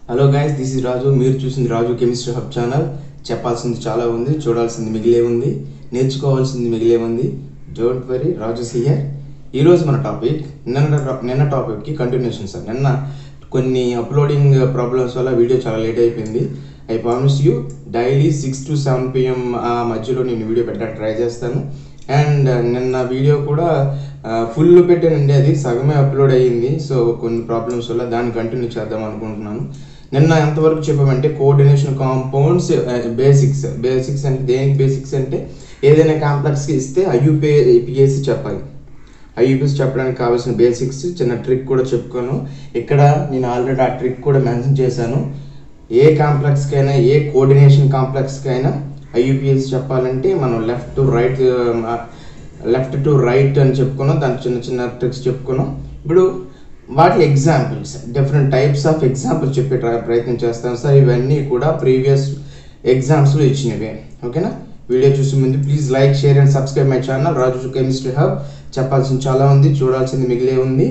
Hello guys this is Raju మీరు చూసింది రాజు chemistry hub channel చెప్పాల్సింది చాలా ఉంది చూడాల్సింది మిగిలే ఉంది నేర్చుకోవాల్సింది మిగిలే ఉంది డోంట్ వరీ రాజు సియర్ ఈరోజు మన టాపిక్ నిన్న నిన్న టాపిక్కి కంటిన్యూషన్ సార్ నిన్న కొన్ని అప్లోడింగ్ ప్రాబ్లమ్స్ వల్ల వీడియో చాలా లేట్ అయిపోయింది I promise you daily six to seven PM ఆ మధ్యలో నేను వీడియో పెట్టడానికి ట్రై చేస్తాను అండ్ నిన్న వీడియో కూడా ఫుల్ పెట్టానండి అది సగమే అప్లోడ్ అయ్యింది సో కొన్ని ప్రాబ్లమ్స్ వల్ల దాన్ని కంటిన్యూ చేద్దాం అనుకుంటున్నాను నిన్న ఎంతవరకు చెప్పామంటే కోఆర్డినేషన్ కాంపౌండ్స్ బేసిక్స్ బేసిక్స్ అంటే దేనికి బేసిక్స్ అంటే ఏదైనా కాంప్లెక్స్కి ఇస్తే ఐయుపే పిఎస్సి చెప్పాలి ఐయుపిఎస్ చెప్పడానికి కావాల్సిన బేసిక్స్ చిన్న ట్రిక్ కూడా చెప్పుకోను ఇక్కడ నేను ఆల్రెడీ ఆ ట్రిక్ కూడా మెన్షన్ చేశాను ఏ కాంప్లెక్స్కైనా ఏ కోఆర్డినేషన్ కాంప్లెక్స్కైనా ఐయుపిఎస్ చెప్పాలంటే మనం left to right left to right అని చెప్పుకున్నాం దాని చిన్న చిన్న ట్రిక్స్ చెప్పుకున్నాం ఇప్పుడు వాటి examples different types of examples చెప్పే ట్రై- ప్రయత్నం చేస్తాను సార్ ఇవన్నీ కూడా ప్రీవియస్ ఎగ్జామ్స్లో ఇచ్చినవే ఓకేనా వీడియో చూసే ముందు please like share and subscribe my channel Raju chemistry hub చెప్పాల్సింది చాలా ఉంది చూడాల్సింది మిగిలే ఉంది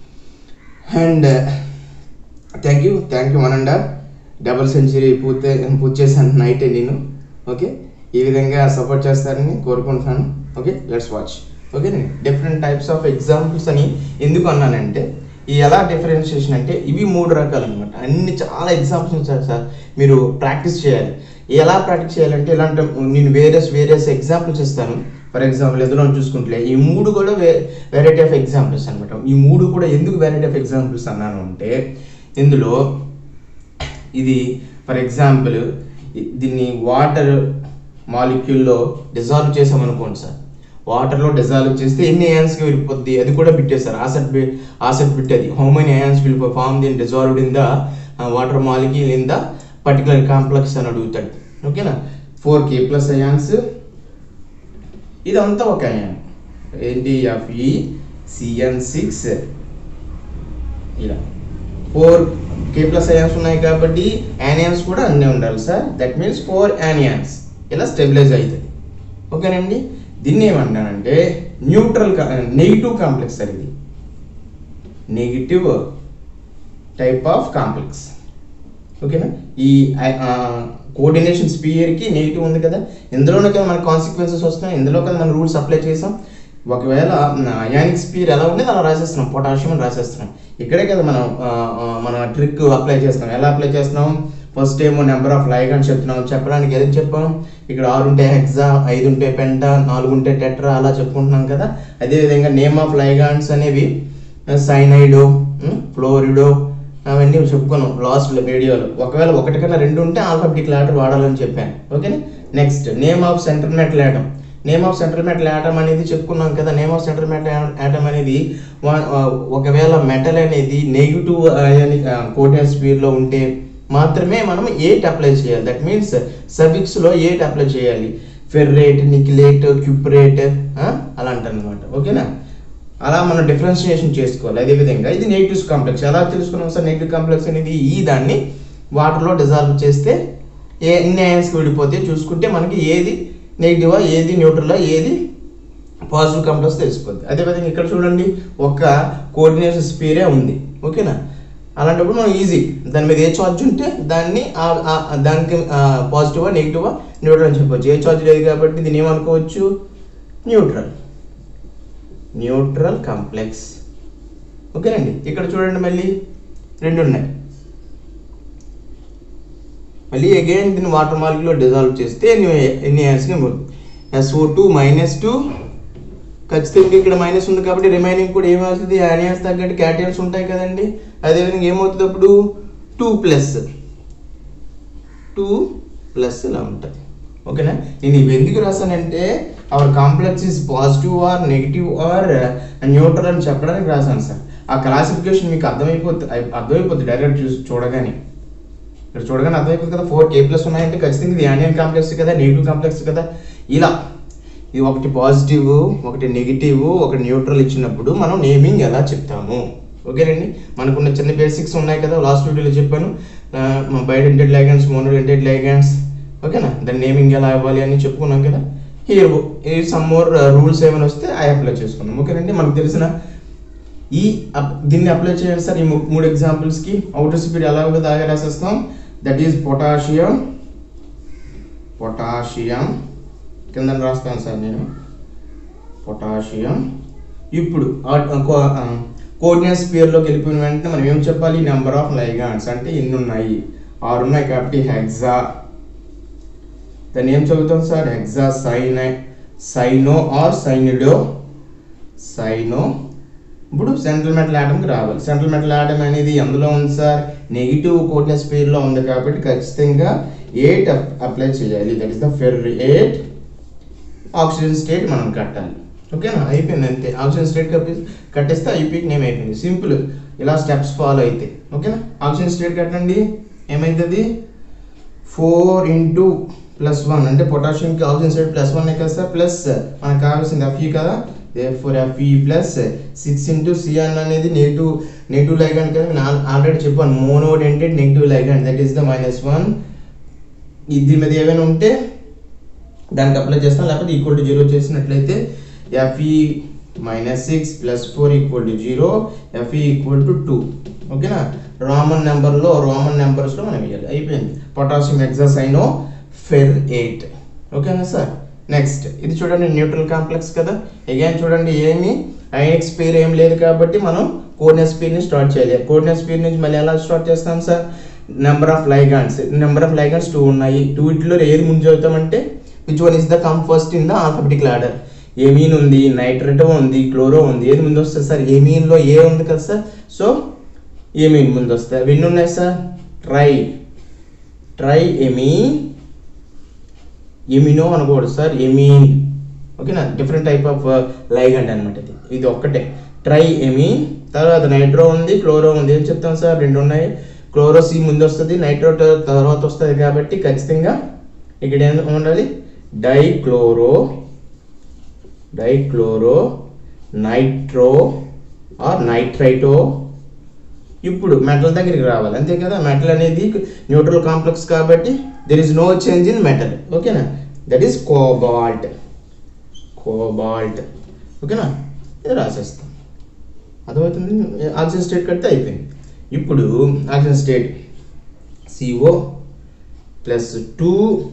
and thank you thank you one and double century పూర్తి పూర్తి చేశాను నైటే నేను ఓకే ఈ విధంగా సపోర్ట్ చేస్తారని కోరుకుంటున్నాను okay let's watch okay different types of examples అని ఎందుకు అన్నానంటే ఈ ఎలా డిఫరెన్షియేషన్ అంటే ఇవి మూడు రకాలు అనమాట అన్ని చాలా ఎగ్జాంపుల్స్ ఉంటాయి సార్ మీరు ప్రాక్టీస్ చేయాలి ఎలా ప్రాక్టీస్ చేయాలంటే ఇలాంటి నేను వేరియస్ వేరియస్ ఎగ్జాంపుల్స్ ఇస్తాను ఫర్ ఎగ్జాంపుల్ ఎదురు చూసుకుంటే ఈ మూడు కూడా వే వెరైటీ ఆఫ్ ఎగ్జాంపుల్స్ అనమాట ఈ మూడు కూడా ఎందుకు వెరైటీ ఆఫ్ ఎగ్జాంపుల్స్ అన్నాను అంటే ఇందులో ఇది ఫర్ ఎగ్జాంపుల్ దీన్ని వాటర్ మాలిక్యూల్లో డిజాల్వ్ చేసామనుకోండి సార్ వాటర్లో డిజాల్వ్ చేస్తే ఎన్ని అయాన్స్కి వెళ్ళిపోద్ది అది కూడా బిట్టేస్తారు ఆసెట్ బి ఆసెట్ బిట్ అది how many ions will form then dissolved in the water molecule in the particular complex అని అడుగుతాడు ఓకేనా ఫోర్ కే ప్లస్ అయాన్స్ ఇదంతా ఒక అయాన్ ఏంటి ఆఫ్ ఈ సిఎన్ సిక్స్ ఇలా ఫోర్ కే ప్లస్ అయాన్స్ ఉన్నాయి కాబట్టి యానియన్స్ కూడా అన్నీ ఉండాలి sir that means four anions ఇలా స్టెబిలైజ్ అవుతుంది ఓకేనండి దీన్ని ఏమంటానంటే న్యూట్రల్ నెగిటివ్ కాంప్లెక్స్ సార్ ఇది నెగిటివ్ టైప్ ఆఫ్ కాంప్లెక్స్ ఓకేనా ఈ కోఆర్డినేషన్ స్పియర్కి నెగిటివ్ ఉంది కదా ఇందులోనే కదా మన కాన్సిక్వెన్సెస్ వస్తున్నాయి ఇందులో కదా మనం రూల్స్ అప్లై చేసాం ఒకవేళ అయానిక్ స్పియర్ ఎలా ఉండేది అలా రాసేస్తున్నాం పొటాషియం అని రాసేస్తున్నాం ఇక్కడే కదా మనం ఆ, ఆ, మన ట్రిక్ అప్లై చేస్తున్నాం ఎలా అప్లై చేస్తున్నాం ఫస్ట్ ఏమో నెంబర్ ఆఫ్ లైగ్ అని చెప్తున్నాం చెప్పడానికి ఏదైనా చెప్పాం ఇక్కడ ఆరు ఉంటే హెక్సా ఐదు ఉంటే పెంటా నాలుగు ఉంటే టెట్రా అలా చెప్పుకుంటున్నాం కదా అదేవిధంగా నేమ్ ఆఫ్ లైగాన్స్ అనేవి సైనైడో ఫ్లోరిడో అవన్నీ చెప్పుకున్నాం లాస్ట్ వీడియోలో ఒకవేళ ఒకటి కన్నా రెండు ఉంటే ఆల్ఫాబెటిక్ లాటర్ వాడాలని చెప్పాను ఓకేనా next name of centre metal atom name of centre metal atom అనేది చెప్పుకున్నాం కదా name of centre metal atom అనేది వా- ఆ, ఒకవేళ మెటల్ అనేది నెగిటివ్ కోటెన్ స్పీడ్లో ఉంటే మాత్రమే మనం ఎయిట్ అప్లై చేయాలి దట్ మీన్స్ సఫిక్స్లో ఎయిట్ అప్లై చేయాలి ఫెర్రేట్ నికిలేట్ క్యూప్రేట్ అలా అంటారనమాట ఓకేనా అలా మనం డిఫరెన్షియేషన్ చేసుకోవాలి అదేవిధంగా ఇది నెగిటివ్ కాంప్లెక్స్ ఎలా తెలుసుకున్నాం సార్ నెగిటివ్ కాంప్లెక్స్ అనేది ఈ దాన్ని వాటర్లో డిజాల్వ్ చేస్తే ఏ ఎన్ని అయాన్స్కి విడిపోతే చూసుకుంటే మనకి ఏది నెగిటివా ఏది న్యూట్రలా ఏది పాజిటివ్ కాంప్లెక్స్ తెలిసిపోద్ది అదేవిధంగా ఇక్కడ చూడండి ఒక కోఆర్డినేషన్ స్పీరే ఉంది ఓకేనా అలాంటప్పుడు మనం ఈజీ దాని మీద ఏ చార్జ్ ఉంటే దాన్ని ఆ- ఆ- దానికి పాజిటివా నెగిటివా న్యూట్రల్ అని చెప్పొచ్చు ఏ చార్జ్ లేదు కాబట్టి దీన్ని ఏమనుకోవచ్చు న్యూట్రల్ న్యూట్రల్ కాంప్లెక్స్ ఓకేనండి ఇక్కడ చూడండి మళ్ళీ రెండు ఉన్నాయి మళ్ళీ అగైన్ దీన్ని వాటర్ మాలిక్యూల్లో డిజాల్వ్ చేస్తే ఎన్ని ఎన్ని యాన్స్కి ఎస్ఓ టూ మైనస్ టూ ఖచ్చితంగా ఇక్కడ మైనస్ ఉంది కాబట్టి రిమైనింగ్ కూడా ఏమవుతుంది యానియన్స్ తగ్గట్టు క్యాటియన్స్ ఉంటాయి కదండి అదేవిధంగా ఏమవుతుంది అప్పుడు టూ ప్లస్ టూ ప్లస్ ఇలా ఉంటుంది ఓకేనా నేను ఇవి ఎందుకు రాశానంటే our complex is positive or negative or neutral అని చెప్పడానికి రాశాను సార్ ఆ క్లాసిఫికేషన్ మీకు అర్థమైపోతుంది అర్థమైపోతుంది డైరెక్ట్ చూసి చూడగానే ఇక్కడ చూడగానే అర్థమైపోతుంది కదా ఫోర్ కే ప్లస్ ఉన్నాయంటే ఖచ్చితంగా ఇది యానియన్ కాంప్లెక్స్ కదా నెగిటివ్ కాంప్లెక్స్ కదా ఇలా ఇది ఒకటి పాజిటివ్ ఒకటి నెగిటివ్ ఒకటి న్యూట్రల్ ఇచ్చినప్పుడు మనం నేమింగ్ ఎలా చెప్తాము ఓకేనండి మనకున్న చిన్న బేసిక్స్ ఉన్నాయి కదా లాస్ట్ వీడియోలో చెప్పాను బయోడెంటెడ్ లైగాన్స్ మోనోడెంటెడ్ లైగాన్స్ ఓకేనా దాని నేమింగ్ ఎలా ఇవ్వాలి అని చెప్పుకున్నాం కదా హియర్ ఈ సమ్ మోర్ రూల్స్ ఏమైనా వస్తే ఐ అప్లై చేసుకున్నాం ఓకేనండి మనకు తెలిసిన ఈ అప్- దీన్ని అప్లై చేయండి సార్ ఈ మూ- మూడు ఎగ్జాంపుల్స్కి అవుటర్ స్పీడ్ ఎలా ఉందో దాగా రాసేస్తాం దట్ ఈజ్ పొటాషియం పొటాషియం కింద రాస్తాను సార్ నేను పొటాషియం ఇప్పుడు కోఆర్డినేట్ స్పియర్లోకి వెళ్ళిపోయిన వెంటనే మనం ఏం చెప్పాలి నెంబర్ ఆఫ్ లైగాన్స్ అంటే ఎన్ని ఉన్నాయి ఆరు ఉన్నాయి కాబట్టి హెక్సా దాన్ని ఏం చదువుతాం sir hexa cyan cyano or cyanido cyano ఇప్పుడు సెంట్రల్ మెటల్ ఆటంకి రావాలి సెంట్రల్ మెటల్ ఆటం అనేది ఎందులో ఉంది సార్ నెగిటివ్ కోర్డినేట్ స్పీడ్లో ఉంది కాబట్టి ఖచ్చితంగా ఎయిట్ అప్లై చేయాలి that is the fair eight oxygen state మనం కట్టాలి ఓకేనా అయిపోయింది అంతే ఆక్సిజన్ స్టేట్ కప్పి కట్టేస్తే ఐపీకి నేమ్ అయిపోయింది సింపుల్ ఇలా స్టెప్స్ ఫాలో అయితే ఓకేనా ఆక్సిజన్ స్టేట్ కట్టండి ఏమవుతుంది ఫోర్ ఇంటూ ప్లస్ వన్ అంటే పొటాషియంకి ఆక్సిజన్ స్టేట్ ప్లస్ వన్ కదా సార్ ప్లస్ మనకు కావాల్సింది ఎఫ్ఈ కదా four FE plus six into CN అనేది నెగిటివ్ నెగిటివ్ లైగండ్ కదా నేను ఆల్రెడీ చెప్పాను మోనోడ్ అంటే negative ligand that is the minus one దీని మీద ఏమైనా ఉంటే దానికి అప్లై చేస్తాం లేకపోతే ఈక్వల్ టు జీరో చేసినట్లయితే Fe minus six plus four equal to zero Fe equal to two ఓకేనా రోమన్ నెంబర్లో రోమన్ నెంబర్స్లో మనం వేయాలి అయిపోయింది పొటాషియం ఎగ్జాసైనో ఫెర్ ఎయిట్ ఓకేనా సార్ నెక్స్ట్ ఇది చూడండి న్యూట్రల్ కాంప్లెక్స్ కదా అగైన్ చూడండి ఏమి ఐఎక్స్ స్పీర్ ఏం లేదు కాబట్టి మనం కోర్డినేట్ స్పీడ్ని స్టార్ట్ చేయాలి కోర్డినేట్ స్పీడ్ నుంచి మళ్ళీ ఎలా స్టార్ట్ చేస్తాం sir number of ligands number of ligands two ఉన్నాయి టూ ఇట్లో ఏది ముందు చదువుతామంటే which one is the come first in the alphabetical order amine ఉంది నైట్రేటో ఉంది క్లోరో ఉంది ఏది ముందు వస్తుంది సార్ ఎమీన్లో ఏ ఉంది కదా సార్ సో ఎమీన్ ముందు వస్తాయి అవి ఎన్ని ఉన్నాయి sir tri tri amine amino అనకూడదు సార్ ఎమీన్ ఓకేనా డిఫరెంట్ టైప్ ఆఫ్ లైగండ్ అనమాట ఇది ఇది ఒక్కటే ట్రై ఎమీన్ తర్వాత నైట్రో ఉంది క్లోరో ఉంది ఏం చెప్తాం సార్ రెండు ఉన్నాయి క్లోరో సి ముందు వస్తుంది నైట్రో త- తర్వాత వస్తుంది కాబట్టి ఖచ్చితంగా ఇక్కడ ఏం ఉండాలి dichloro dichloro nitro or nitrito ఇప్పుడు మెటల్ దగ్గరికి రావాలి అంతే కదా మెటల్ అనేది న్యూట్రల్ కాంప్లెక్స్ కాబట్టి there is no change in metal ఓకేనా దట్ ఈస్ కోబాల్ట్ కోబాల్ట్ ఓకేనా ఇది రాసేస్తాం అర్థమవుతుంది ఆక్సిజన్ స్టేట్ కడితే అయిపోయింది ఇప్పుడు oxygen state Co plus two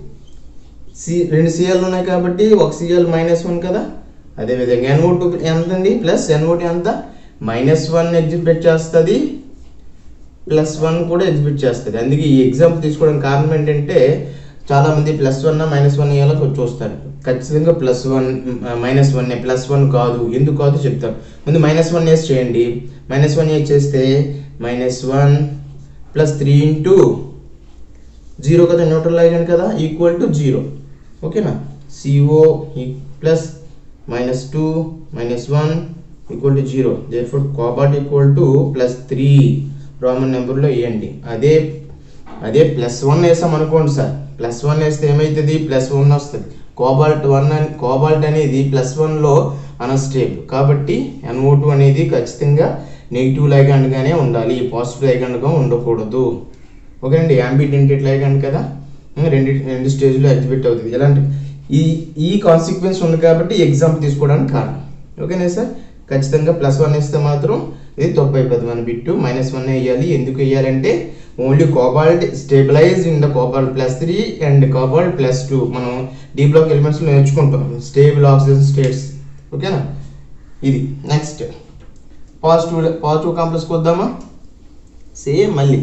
C రెండు సిఎల్ ఉన్నాయి కాబట్టి ఒక సిఎల్ మైనస్ వన్ కదా అదేవిధంగా ఎన్ఓ టూ ఎంత అండి ప్లస్ ఎన్ఓటి ఎంత మైనస్ వన్ ఎగ్జిబిట్ చేస్తుంది ప్లస్ వన్ కూడా ఎగ్జిబిట్ చేస్తుంది అందుకే ఈ ఎగ్జాంపుల్ తీసుకోవడానికి కారణం ఏంటంటే చాలా మంది ప్లస్ వన్ మైనస్ వన్ ఇవ్వాలో చూస్తారు ఖచ్చితంగా plus one minus one plus one కాదు ఎందుకు కాదు చెప్తారు ముందు మైనస్ వన్ వేసి చేయండి మైనస్ వన్ వేసి చేస్తే minus one plus three into zero కదా న్యూట్రల్ అయ్యాను కదా ఈక్వల్ టు జీరో ఓకేనా Co plus minus two minus one equal to zero therefore cobalt equal to plus three Roman నెంబర్లో వేయండి అదే అదే ప్లస్ వన్ వేసాం అనుకోండి సార్ ప్లస్ వన్ వేస్తే ఏమవుతుంది ప్లస్ వన్ వస్తుంది కోబాల్ట్ వన్ అని కోబాల్ట్ అనేది ప్లస్ వన్లో అనస్టేబుల్ కాబట్టి ఎన్ఓ టూ అనేది ఖచ్చితంగా నెగిటివ్ లైగాండ్గానే ఉండాలి పాజిటివ్ లైగాండ్గా ఉండకూడదు ఓకేనండి యాంబిడెంటెడ్ లైగాండ్ కదా ఉమ్, రెండు రెండు స్టేజ్లో ఎగ్జిబిట్ అవుతుంది ఎలాంటి ఈ ఈ కాన్సిక్వెన్స్ ఉంది కాబట్టి ఎగ్జాంపుల్ తీసుకోవడానికి కారణం ఓకేనా సార్ ఖచ్చితంగా ప్లస్ వన్ వేస్తే మాత్రం ఇది తప్పు అయిపోతుంది మన బిట్టు మైనస్ వన్ వేయాలి ఎందుకు వేయాలంటే only cobalt stabilise in the cobalt plus three and cobalt plus two మనం డీ బ్లాక్ ఎలిమెంట్స్లో నేర్చుకుంటాం స్టేబుల్ ఆక్సిజన్ స్టేట్స్ ఓకేనా ఇది నెక్స్ట్ పాజిటివ్ పాజిటివ్ కాంప్లెక్స్కి వద్దామా సేమ్ మళ్ళీ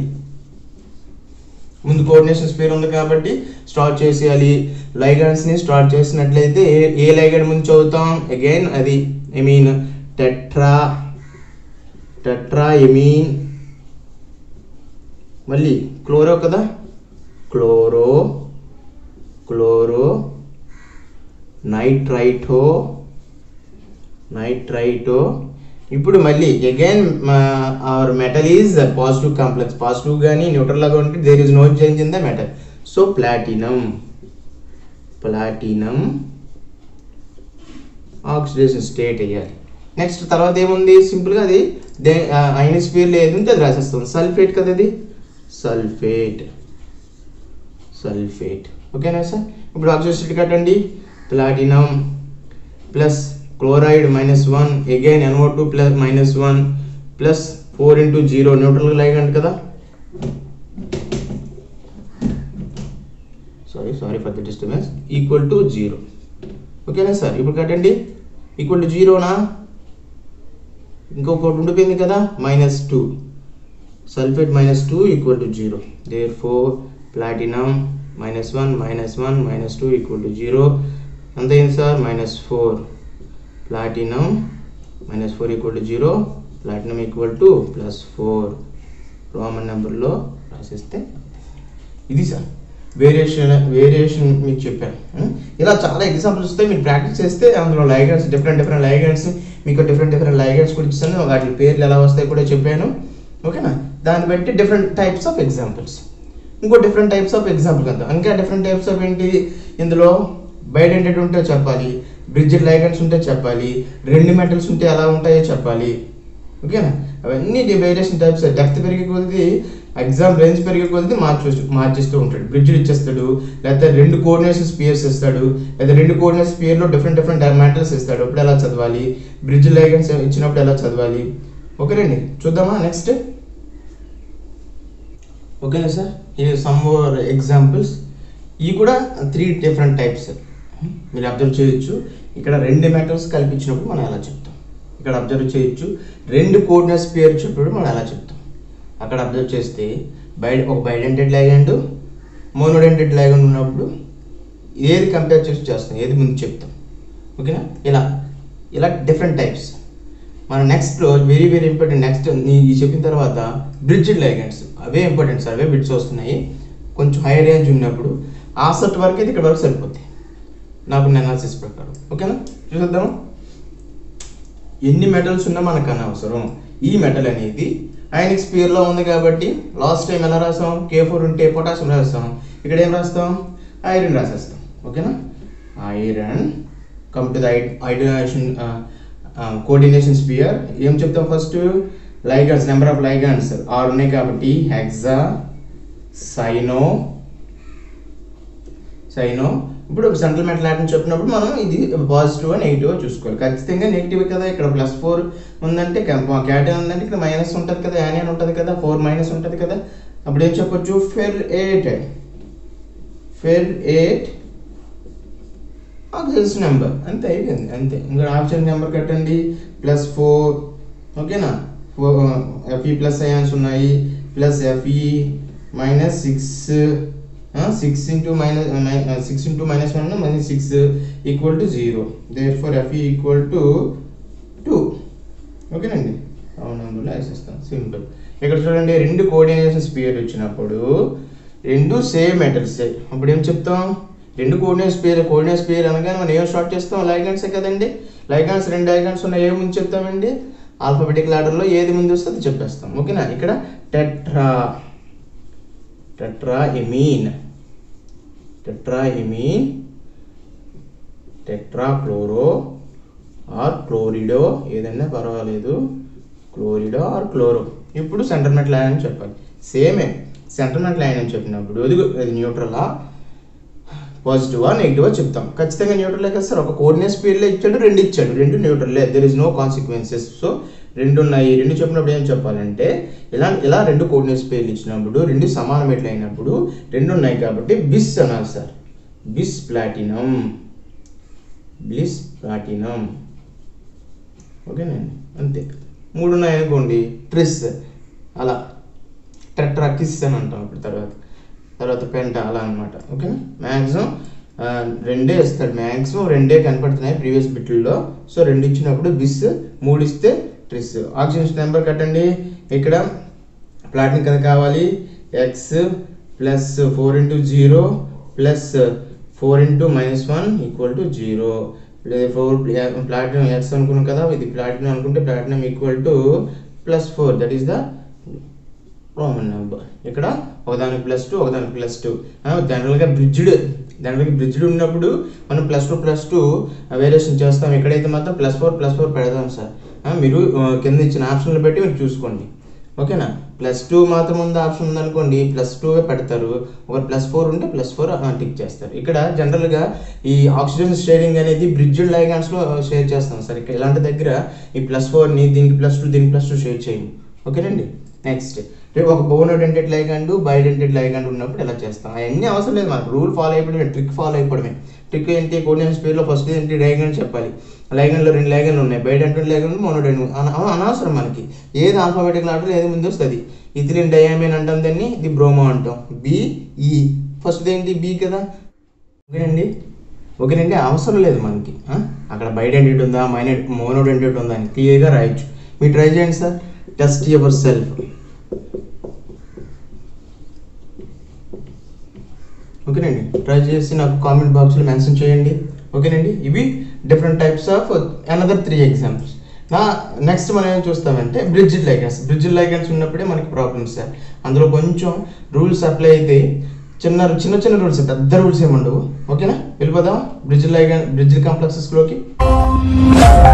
ముందు కోఆర్డినేషన్ స్పేర్ ఉంది కాబట్టి స్టార్ట్ చేసేయాలి లైగండ్స్ని స్టార్ట్ చేసినట్లయితే ఏ ఏ లైగండ్ ముందు చదువుతాం అగైన్ అది I mean tetra tetra amine మళ్ళీ క్లోరో కదా క్లోరో క్లోరో నైట్రైటో నైట్రైటో ఇప్పుడు మళ్ళీ again our metal is positive complex positive కానీ న్యూట్రల్ లాగా ఉంటే there is no change in the metal so platinum platinum oxidation state అయ్యాలి next తర్వాత ఏముంది సింపుల్గా అది దే ఐనిస్ఫియర్ లేదు ఉంటే అది రాసేస్తాం సల్ఫేట్ కదా అది సల్ఫేట్ సల్ఫేట్ ఓకేనా సార్ ఇప్పుడు ఆక్సిజన్ స్టేట్ కట్టండి platinum plus chloride minus one again N O two plus minus one plus four into zero neutral ligand కదా sorry sorry for the disturbance equal to zero ఓకేనా sir ఇప్పుడు కట్టండి equal to జీరోనా ఇంకొకటి ఉండిపోయింది కదా minus two sulphate minus two equal to zero there four platinum minus one minus one minus two equal to zero అంతేంది sir minus four platinum minus four equal to zero platinum equal to plus four Roman నెంబర్లో రాసిస్తే ఇది sir variation variation మీకు చెప్పాను ఉం? ఇలా చాలా examples వస్తే మీరు ప్రాక్టీస్ చేస్తే అందులో లైగన్స్ డిఫరెంట్ డిఫరెంట్ లైగన్స్ మీకు డిఫరెంట్ డిఫరెంట్ లైగన్స్ కూడా ఇస్తాను వాటి పేర్లు ఎలా వస్తాయి కూడా చెప్పాను ఓకేనా దాన్ని బట్టి డిఫరెంట్ టైప్స్ ఆఫ్ ఎగ్జాంపుల్స్ ఇంకో డిఫరెంట్ టైప్స్ ఆఫ్ ఎగ్జాంపుల్ కదా ఇంకా డిఫరెంట్ టైప్స్ ఆఫ్ ఏంటి ఇందులో బైడెంటెడ్ ఉంటే చెప్పాలి బ్రిడ్జెడ్ లైగన్స్ ఉంటే చెప్పాలి రెండు మెటల్స్ ఉంటే ఎలా ఉంటాయో చెప్పాలి ఓకేనా అవన్నీ వేరియేషన్ టైప్స్ డెప్త్ పెరిగే కొద్ది ఎగ్జామ్ రేంజ్ పెరిగే కొద్ది మార్చు మార్చిస్తూ ఉంటాడు బ్రిడ్జ్ ఇచ్చేస్తాడు లేకపోతే రెండు కోఆర్డినేషన్ స్పియర్స్ ఇస్తాడు లేదా రెండు కోఆర్డినేషన్ స్పియర్లో డిఫరెంట్ డిఫరెంట్ మెటల్స్ ఇస్తాడు అప్పుడు ఎలా చదవాలి బ్రిడ్జ్ లైగన్స్ ఇచ్చినప్పుడు ఎలా చదవాలి ఓకేనండి చూద్దామా నెక్స్ట్ ఓకేనా సార్ ఇది సమ్ మోర్ ఎగ్జాంపుల్స్ ఇవి కూడా త్రీ డిఫరెంట్ టైప్స్ మీరు అబ్జర్వ్ చేయొచ్చు ఇక్కడ రెండు మెటల్స్ కల్పించినప్పుడు మనం ఎలా చెప్తాం ఇక్కడ అబ్జర్వ్ చేయొచ్చు రెండు కోఆర్డినేట్స్ పేరు చెప్పినప్పుడు మనం ఎలా చెప్తాం అక్కడ అబ్జర్వ్ చేస్తే బై ఒక బైడెంటెడ్ లైగండ్ మోనోడెంటెడ్ లైగండ్ ఉన్నప్పుడు ఏది కంపేర్ చేసి చేస్తాం ఏది ముందు చెప్తాం ఓకేనా ఇలా ఇలా డిఫరెంట్ టైప్స్ మన నెక్స్ట్లో వెరీ వెరీ ఇంపార్టెంట్ నెక్స్ట్ ఈ చెప్పిన తర్వాత బ్రిడ్జ్డ్ లైగండ్స్ అవే ఇంపార్టెంట్ సార్ అవే బిట్స్ వస్తున్నాయి కొంచెం హై రేంజ్ ఉన్నప్పుడు ఆ సెట్ వరకు అయితే ఇక్కడ వరకు సరిపోతాయి నాకు అనాలిసిస్ ప్రకారం ఓకేనా చూసేద్దాం ఎన్ని మెటల్స్ ఉన్నా మనకు అనవసరం ఈ మెటల్ అనేది ఐనిక్ స్పియర్లో ఉంది కాబట్టి లాస్ట్ టైం ఎలా రాసాం కే ఫోర్ ఉంటే పొటాషియం రాస్తాం ఇక్కడ ఏం రాస్తాం ఐరన్ రాసేస్తాం ఓకేనా ఐరన్ కమ్ టు ద ఐడనేషన్ కోఆర్డినేషన్ స్పియర్ ఏం చెప్తాం first ligands number of ligands ఆరు ఉన్నాయి కాబట్టి హెక్సా సైనో సైనో ఇప్పుడు సెంట్రల్ మెటల్ ఆటం చెప్పినప్పుడు మనం ఇది పాజిటివ్ నెగిటివ్ చూసుకోవాలి ఖచ్చితంగా నెగిటివ్ కదా ఇక్కడ ప్లస్ ఫోర్ ఉందంటే క్యాటన్ ఉందంటే ఇక్కడ మైనస్ ఉంటుంది కదా యానియన్ ఉంటుంది కదా ఫోర్ మైనస్ ఉంటుంది కదా అప్పుడు ఏం చెప్పొచ్చు for eight for eight oxygen number అంతే అయిపోయింది అంతే ఇంకా ఆప్షన్ నెంబర్ కట్టండి ప్లస్ ఫోర్ ఓకేనా ఫోర్ ఎఫ్ఈ ప్లస్ అయాన్స్ ఉన్నాయి plus F E minus six six into minus six into minus one minus six equal to zero there for F E equal to two ఓకేనండి అవునందులో వేసేస్తాం సింపుల్ ఇక్కడ చూడండి రెండు coordinations పేరు వచ్చినప్పుడు రెండు సేమ్ మెటల్స్ అప్పుడు ఏం చెప్తాం రెండు కోఆర్డినేట్స్ పేరు కోఆర్డినేట్స్ పేరు అనగానే మనం ఏం షార్ట్ చేస్తాం లైగన్స్ కదండి లైగన్స్ రెండు లైగన్స్ ఉన్నాయి ఏ ముందు చెప్తామండి ఆల్ఫాబెటికల్ ఆర్డర్లో ఏది ముందు వస్తే అది చెప్పేస్తాం ఓకేనా ఇక్కడ tetra tetra amine tetra amine tetra chloro or chlorido ఏదైనా పర్వాలేదు క్లోరిడో ఆర్ క్లోరో ఇప్పుడు సెంటర్మెంట్ లైన్ అని చెప్పాలి సేమే సెంటర్మెంట్ లైన్ అని చెప్పినప్పుడు అది అది న్యూట్రలా పాజిటివా నెగిటివా చెప్తాం ఖచ్చితంగా న్యూట్రల్ కదా సార్ ఒక కోఆర్డినేట్ స్పీడ్లో ఇచ్చాడు రెండు ఇచ్చాడు రెండు న్యూట్రల్లే there is no consequences so రెండు ఉన్నాయి రెండు చెప్పినప్పుడు ఏం చెప్పాలంటే ఇలా ఇలా రెండు కోఆర్డినేట్ స్పేర్లు ఇచ్చినప్పుడు రెండు సమాన మెట్లు అయినప్పుడు రెండు ఉన్నాయి కాబట్టి బిస్ అనాలి sir bis platinum bis platinum ఓకేనండి అంతే మూడు ఉన్నాయి అనుకోండి ట్రిస్ అలా టెట్రా కిస్ అని అంటాం ఇప్పుడు తర్వాత తర్వాత పెంట అలా అనమాట ఓకే మ్యాక్సిమం రెండే ఇస్తాడు మ్యాక్సిమం రెండే కనపడుతున్నాయి ప్రీవియస్ బిట్లలో సో రెండు ఇచ్చినప్పుడు బిస్ మూడు ఇస్తే ట్రిస్ ఆక్సిజన్ నెంబర్ కట్టండి ఇక్కడ ప్లాటినం కదా కావాలి X plus four into zero plus four into minus one equal to zero four platinum X అనుకున్నాం కదా ఇది ప్లాటినం అనుకుంటే platinum equal to plus four that is the Roman number ఇక్కడ ఒకదానికి ప్లస్ టూ ఒకదానికి ప్లస్ టూ జనరల్గా bridged జనరల్గా bridged ఉన్నప్పుడు మనం plus two plus two variation చేస్తాం ఎక్కడైతే మాత్రం ప్లస్ ఫోర్ ప్లస్ ఫోర్ పెడదాం సార్ ఆ, మీరు ఆ, కింద ఇచ్చిన ఆప్షన్లు బట్టి మీరు చూసుకోండి ఓకేనా ప్లస్ టూ మాత్రం ఉంది ఆప్షన్ ఉందనుకోండి ప్లస్ టూ పెడతారు ఒక ప్లస్ ఫోర్ ఉంటే ప్లస్ ఫోర్ టిక్ చేస్తారు ఇక్కడ జనరల్గా ఈ ఆక్సిజన్ షేరింగ్ అనేది బ్రిడ్జ్ లైగాన్స్లో షేర్ చేస్తాం సార్ ఇక్కడ ఇలాంటి దగ్గర ఈ ప్లస్ ఫోర్ని దీనికి ప్లస్ టూ దీనికి ప్లస్ టూ షేర్ చేయండి ఓకేనండి నెక్స్ట్ రేపు ఒక బోనోడెంటెడ్ లైగాండ్ బయోడెంటెడ్ లైగాండ్ ఉన్నప్పుడు ఎలా చేస్తాం అవన్నీ అవసరం లేదు మనకు రూల్ ఫాలో అయిపోవడమే ట్రిక్ ఫాలో అయిపోవడమే ట్రిక్ ఏంటి కోడియన్ స్పేర్లో ఫస్ట్ ఏంటి లైగాండ్ చెప్పాలి లైగన్లో రెండు లైగన్లు ఉన్నాయి బయోడెంటెడ్ లైగన్ మోనోడెంట్ అనవసరం మనకి ఏది ఆల్ఫాబెటిక్ ఆర్డర్ ఏది ముందు వస్తుంది ఇథిలిన్ డయామిన్ అంటాం దాన్ని ఇది బ్రోమో అంటాం బిఈ ఫస్ట్ ఏంటి బి కదా ఓకేనండి ఓకేనండి అవసరం లేదు మనకి ఆ? అక్కడ బయోడెంటిటీ ఉందా మైనెడ్ మోనోడెంటిటీ ఉందా అని క్లియర్గా రాయొచ్చు మీరు ట్రై చేయండి సార్ టెస్ట్ యువర్ సెల్ఫ్ ఓకేనండి ట్రై చేసి నాకు కామెంట్ బాక్స్లో మెన్షన్ చేయండి ఓకేనండి ఇవి different types of another three examples నా నెక్స్ట్ మనం ఏం చూస్తామంటే బ్రిడ్జ్ లైగన్స్ బ్రిడ్జ్ లైగన్స్ ఉన్నప్పుడే మనకి ప్రాబ్లమ్స్ సార్ అందులో కొంచెం రూల్స్ అప్లై అయితే చిన్న చిన్న చిన్న రూల్స్ పెద్ద రూల్స్ ఏమి ఉండవు ఓకేనా వెళ్ళిపోదాం బ్రిడ్జ్ లైగన్ బ్రిడ్జ్ కాంప్లెక్సెస్లోకి